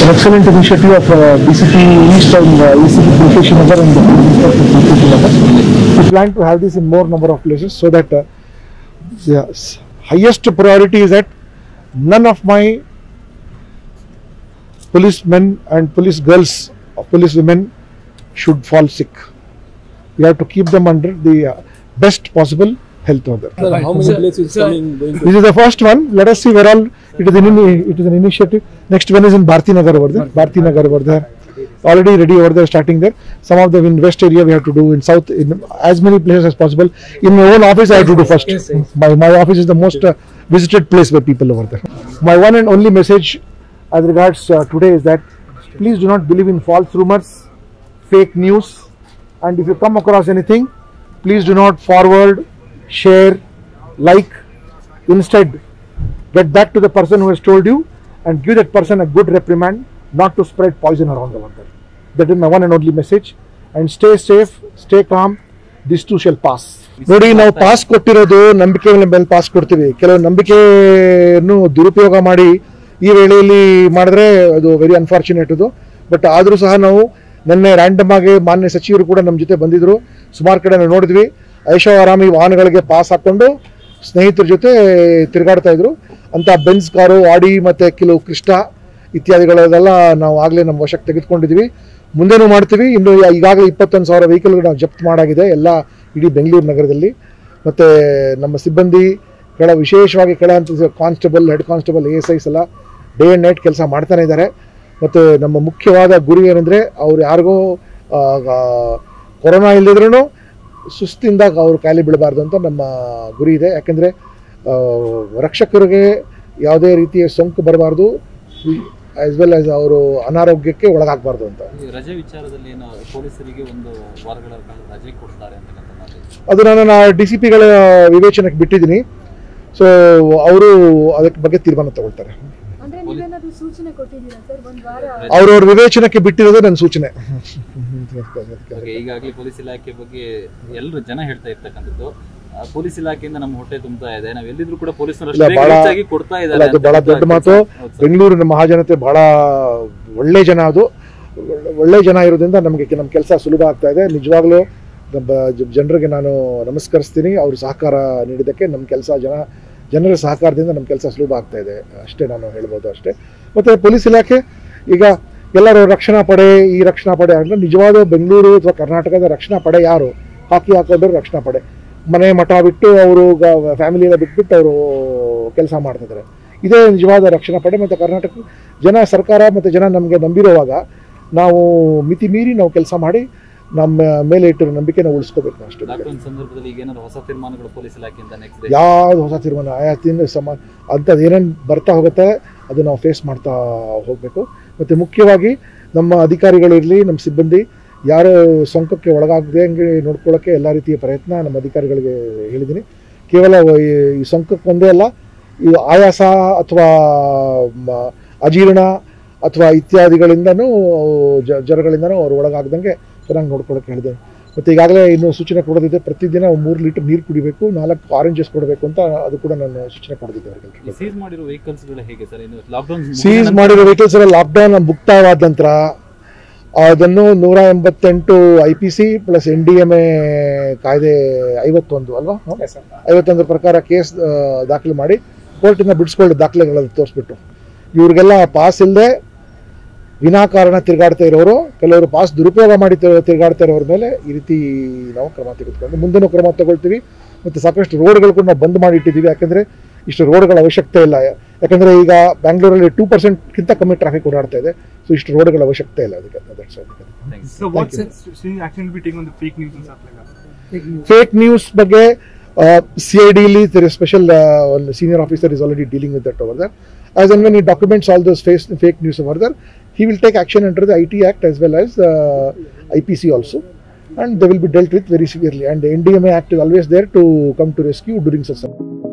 an excellent initiative of uh, DCP East and uh, ECP Pulkesh Nagar and the Pulkesh Nagar. We plan to have this in more number of places so that uh, the s- highest priority is that none of my policemen and police girls or police women should fall sick. We have to keep them under the uh, best possible health order. Sir, how many places coming going to This is the first one. Let us see where all it is an ini- it is an initiative. Next one is in Bharti Nagar over there. Bharti Nagar over there. Already ready over there, starting there. Some of them in west area we have to do in south in as many places as possible. In my own office I have to do first. My my office is the most uh, visited place by people over there. My one and only message as regards uh, today is that please do not believe in false rumors, fake news, and if you come across anything, please do not forward, share, like. Instead, get back to the person who has told you and give that person a good reprimand not to spread poison around the world. That is my one and only message. And stay safe, stay calm. This too shall pass. ನೋಡಿ ನಾವು pass ಕೊಟ್ಟಿರೋದು ನಂಬಿಕೆ ಮೇಲೆ pass ಕೊಡ್ತೀವಿ ಕೆಲವು ನಂಬಿಕೆಯನ್ನು ದುರುಪಯೋಗ ಮಾಡಿ ಈ ವೇಳೆಯಲ್ಲಿ ಮಾಡಿದ್ರೆ ಅದು ವೆರಿ ಅನ್ಫಾರ್ಚುನೇಟ್ ಅದು ಬಟ್ ಆದರೂ ಸಹ ನಾವು ನಿನ್ನೆ ರ್ಯಾಂಡಮ್ ಆಗಿ ಮಾನ್ಯ ಸಚಿವರು ಕೂಡ ನಮ್ಮ ಜೊತೆ ಬಂದಿದ್ರು ಸುಮಾರು ಕಡೆ ನಾವು ನೋಡಿದ್ವಿ ಐಷೋ ಆರಾಮಿ ವಾಹನಗಳಿಗೆ ಪಾಸ್ ಹಾಕೊಂಡು ಸ್ನೇಹಿತರ ಜೊತೆ ತಿರುಗಾಡ್ತಾ ಇದ್ರು ಅಂತ ಬೆನ್ಸ್ ಕಾರು ಆಡಿ ಮತ್ತೆ ಕೆಲವು ಕೃಷ್ಣ ಇತ್ಯಾದಿಗಳೆಲ್ಲ ನಾವು ಆಗಲೇ ನಮ್ಮ ವಶಕ್ಕೆ ತೆಗೆದುಕೊಂಡಿದ್ದೀವಿ ಮುಂದೆನೂ ಮಾಡ್ತೀವಿ ಇನ್ನು ಈಗಾಗಲೇ ಇಪ್ಪತ್ತೊಂದು ಸಾವಿರ ವೆಹಿಕಲ್ಗಳು ನಾವು ಜಪ್ತ್ ಮಾಡಾಗಿದೆ ಎಲ್ಲ ಇಡೀ ಬೆಂಗಳೂರು ನಗರದಲ್ಲಿ ಮತ್ತು ನಮ್ಮ ಸಿಬ್ಬಂದಿ ಕೆಳ ವಿಶೇಷವಾಗಿ ಕೆಳ ಹಂತದ constable head constable A S I ಎಲ್ಲ ಡೇ ಆ್ಯಂಡ್ ನೈಟ್ ಕೆಲಸ ಮಾಡ್ತಾನೆ ಇದ್ದಾರೆ ಮತ್ತು ನಮ್ಮ ಮುಖ್ಯವಾದ ಗುರಿ ಏನಂದರೆ ಅವ್ರು ಯಾರಿಗೋ ಆ, ಆ, ಕೊರೋನಾ ಇಲ್ಲದಿದ್ರೂ ಸುಸ್ತಿಂದ ಅವರು ಕಾಯಿಲೆ ಬೀಳಬಾರ್ದು ಅಂತ ನಮ್ಮ ಗುರಿ ಇದೆ ಯಾಕೆಂದರೆ ರಕ್ಷಕರಿಗೆ ಯಾವುದೇ ರೀತಿಯ ಸೋಂಕು ಬರಬಾರ್ದು ಆಸ್ ವೆಲ್ ಆಸ್ ಅವರು ಅನಾರೋಗ್ಯಕ್ಕೆ ಒಳಗಾಗಬಾರ್ದು ಅಂತ ಈ ರಜೆ ವಿಚಾರದಲ್ಲಿ ಏನು ಪೊಲೀಸರಿಗೆ ಒಂದು ವಾರಗಳ ಕಾಲ ರಜೆ ಕೊಡ್ತಾರೆ ಅಂತಕ್ಕಂಥ ಮಾತು ಅದು ನಾನು ಡಿ ಸಿ ಪಿಗಳ ವಿವೇಚನಕ್ಕೆ ಬಿಟ್ಟಿದ್ದೀನಿ ಸೊ ಅವರು ಅದಕ್ಕೆ ಬಗ್ಗೆ ತೀರ್ಮಾನ ತಗೊಳ್ತಾರೆ ಅಂದ್ರೆ ನೀವೇನಾದ್ರೂ ಸೂಚನೆ ಕೊಟ್ಟಿದ್ದೀರಾ ಸರ್ ಒಂದ್ ವಾರ ಅವ್ರವ್ರ ವಿವೇಚನಕ್ಕೆ ಬಿಟ್ಟಿರೋದು ನನ್ನ ಸೂಚನೆ ಬಗ್ಗೆ ಈಗಾಗಲೇ ಪೊಲೀಸ್ ಇಲಾಖೆ ಬಗ್ಗೆ ಎಲ್ಲರೂ ಜನ ಹೇಳ್ತಾ ಇರ್ತಕ್ಕಂಥದ್ದು ಆ, ಪೊಲೀಸ್ ಇಲಾಖೆಯಿಂದ ನಮ್ಮ ಹೊಟ್ಟೆ ತುಂಬ್ತಾ ಇದೆ ನಾವು ಎಲ್ಲಿದ್ರು ಕೂಡ ಪೊಲೀಸರು ಇಲ್ಲ, ಅಷ್ಟೇ ಬಹಳ- ಹೆಚ್ಚಾಗಿ ಕೊಡ್ತಾ ಅಲ್ಲ, ಇದ್ದಾರೆ ಅದು ಬಹಳ ದೊಡ್ಡ ಮಾತು ಹೌದು ಸರ್. ಬೆಂಗಳೂರಿನ ಮಹಾಜನತೆ ಬಹಳ ಒಳ್ಳೆ ಜನ ಅದು ಒಳ್ಳೆ ಜನ ಇರೋದ್ರಿಂದ ನಮಗೆ ನಮ್ಮ ಕೆಲಸ ಸುಲಭ ಆಗ್ತಾ ಇದೆ ನಿಜವಾಗ್ಲೂ ನಮ್ಮ ಜ- ಜನರಿಗೆ ನಾನು ನಮಸ್ಕರಿಸ್ತೀನಿ ಅವ್ರ ಸಹಕಾರ ನೀಡಿದ್ದಕ್ಕೆ ನಮ್ಮ ಕೆಲಸ ಜನ ಜನರ ಸಹಕಾರದಿಂದ ನಮ್ಮ ಕೆಲಸ ಸುಲಭ ಆಗ್ತಾ ಇದೆ ಅಷ್ಟೇ ನಾನು ಹೇಳ್ಬೋದು ಅಷ್ಟೇ ಮತ್ತು ಪೊಲೀಸ್ ಇಲಾಖೆ ಈಗ ಎಲ್ಲರೂ ರಕ್ಷಣಾ ಪಡೆ ಈ ರಕ್ಷಣಾ ಪಡೆ ಅಂದರೆ ನಿಜವಾದ ಬೆಂಗಳೂರು ಅಥವಾ ಕರ್ನಾಟಕದ ರಕ್ಷಣಾ ಪಡೆ ಯಾರು ಹಾಕಿ ಹಾಕೊಂಡ್ರು ರಕ್ಷಣಾ ಪಡೆ ಮನೆ ಮಠ ಬಿಟ್ಟು ಅವರು ಫ್ಯಾಮಿಲಿ ಎಲ್ಲ ಬಿಟ್ಬಿಟ್ಟು ಅವರು ಕೆಲಸ ಮಾಡ್ತಿದ್ದಾರೆ ಇದೇ ನಿಜವಾದ ರಕ್ಷಣಾ ಪಡೆ ಮತ್ತು ಕರ್ನಾಟಕ ಜನ ಸರ್ಕಾರ ಮತ್ತು ಜನ ನಮಗೆ ನಂಬಿರುವಾಗ ನಾವು ಮಿತಿ ಮೀರಿ ನಾವು ಕೆಲಸ ಮಾಡಿ ನಮ್ಮ ಮೇಲೆ ಇಟ್ಟಿರೋ ನಂಬಿಕೆನ ಉಳಿಸ್ಕೋಬೇಕು ಅಷ್ಟೇ ಲಾಕ್ಡೌನ್ ಸಂದರ್ಭದಲ್ಲಿ ಈಗ ಏನಾದ್ರು ಹೊಸ ತೀರ್ಮಾನಗಳು ಪೊಲೀಸ್ ಇಲಾಖೆಯಿಂದ ನೆಕ್ಸ್ಟ್ ಡೇ ಯಾವ್ದು ಹೊಸ ತೀರ್ಮಾನ ಆಯಾ ತಿನ್ನ ಸಮ ಅಂಥದ್ದು ಏನೇನು ಬರ್ತಾ ಹೋಗುತ್ತೆ ಅದು ನಾವು ಫೇಸ್ ಮಾಡ್ತಾ ಹೋಗಬೇಕು ಮತ್ತು ಮುಖ್ಯವಾಗಿ ನಮ್ಮ ಅಧಿಕಾರಿಗಳಿರಲಿ ನಮ್ಮ ಸಿಬ್ಬಂದಿ ಯಾರು ಸೋಂಕಕ್ಕೆ ಒಳಗಾಗದಂಗೆ ನೋಡ್ಕೊಳ್ಳೋಕ್ಕೆ ಎಲ್ಲ ರೀತಿಯ ಪ್ರಯತ್ನ ನಮ್ಮ ಅಧಿಕಾರಿಗಳಿಗೆ ಹೇಳಿದ್ದೀನಿ ಕೇವಲ ಈ- ಈ ಸೋಂಕಕ್ಕೆ ಒಂದೇ ಅಲ್ಲ ಈ ಆಯಾಸ ಅಥವಾ ಮ- ಅಜೀರ್ಣ ಅಥವಾ ಇತ್ಯಾದಿಗಳಿಂದನೂ ಜ ಜ್ವರಗಳಿಂದನೂ ಅವ್ರು ಒಳಗಾಗ್ದಂಗೆ ಚೆನ್ನಾಗಿ ನೋಡ್ಕೊಳ್ಳೋಕೆ ಹೇಳಿದೆ ಮತ್ತು ಈಗಾಗಲೇ ಇನ್ನು ಸೂಚನೆ ಕೊಡೋದಿದೆ ಪ್ರತಿದಿನ ಮೂರು ಲೀಟರ್ ನೀರು ಕುಡಿಬೇಕು ನಾಲ್ಕು ಆರೆಂಜಸ್ ಕೊಡಬೇಕು ಅಂತ ಅದು ಕೂಡ ನಾನು ಸೂಚನೆ ಕೊಡೋದಿದ್ದೆ ಅವರಿಗೆ ಸೀಸ್ ಮಾಡಿರೋ ವೆಹಿಕಲ್ಸ್ ಗಳು ಹೇಗೆ ಸರ್ ಇನ್ನು ಲಾಕ್ಡೌನ್ ಸೀಸ್ ಮಾಡಿರೋ ವೆಹಿಕಲ್ಸ್ ಎಲ್ಲ ಲಾಕ್ಡೌನ್ ಮುಕ್ತಾಯವಾದ ನಂತರ ಅದನ್ನು ನೂರ ಎಂಬತ್ತೆಂಟು I P C plus N D M A ಕಾಯ್ದೆ ಐವತ್ತೊಂದು ಅಲ್ವಾ ಐವತ್ತೊಂದರ ಪ್ರಕಾರ ಕೇಸ್ ದಾಖಲೆ ಮಾಡಿ ಕೋರ್ಟಿಂದ ಬಿಡಿಸ್ಕೊಳ್ಳಿ ದಾಖಲೆಗಳನ್ನು ತೋರಿಸ್ಬಿಟ್ಟು ಇವ್ರಿಗೆಲ್ಲ ಪಾಸ್ ಇಲ್ಲದೆ ವಿನಾಕಾರಣ ತಿರುಗಾಡ್ತಾ ಇರೋರು ಕೆಲವರು ಪಾಸ್ ದುರುಪಯೋಗ ಮಾಡಿ ತಿ- ತಿರುಗಾಡ್ತಾ ಇರೋರ ಮೇಲೆ ಈ ರೀತಿ ನಾವು ಕ್ರಮ ತೆಗೆದುಕೊಂಡು ಮುಂದೆನೂ ಕ್ರಮ ತಗೊಳ್ತೀವಿ ಮತ್ತು ಸಾಕಷ್ಟು ರೋಡ್ಗಳು ಕೂಡ ನಾವು ಬಂದ್ ಮಾಡಿ ಇಟ್ಟಿದ್ದೀವಿ ಯಾಕಂದರೆ ಇಷ್ಟು ರೋಡ್ಗಳ ಅವಶ್ಯಕತೆ ಇಲ್ಲ ಯಾಕಂದರೆ ಈಗ ಬ್ಯಾಂಗ್ಳೂರಲ್ಲಿ ಟೂ ಪರ್ಸೆಂಟ್ಗಿಂತ ಕಮ್ಮಿ ಟ್ರಾಫಿಕ್ ಓಡಾಡ್ತಾ ಇದೆ ಸೊ ಇಷ್ಟು ರೋಡ್ಗಳ ಅವಶ್ಯಕತೆ ಇಲ್ಲ ಅದಕ್ಕೆ that's all. So what steps action will be taken on the fake news and stuff like that? Fake news ಬಗ್ಗೆ ಸಿ ಐ ಡಿಲಿ ಸ್ಪೆಷಲ್ ಒಂದು senior officer is already dealing with that over there as and when ಈ documents all those face fake news over there he will take action under the IT Act as well as uh, IPC also and they will be dealt with very severely and the NDMA Act is always there to come to rescue during such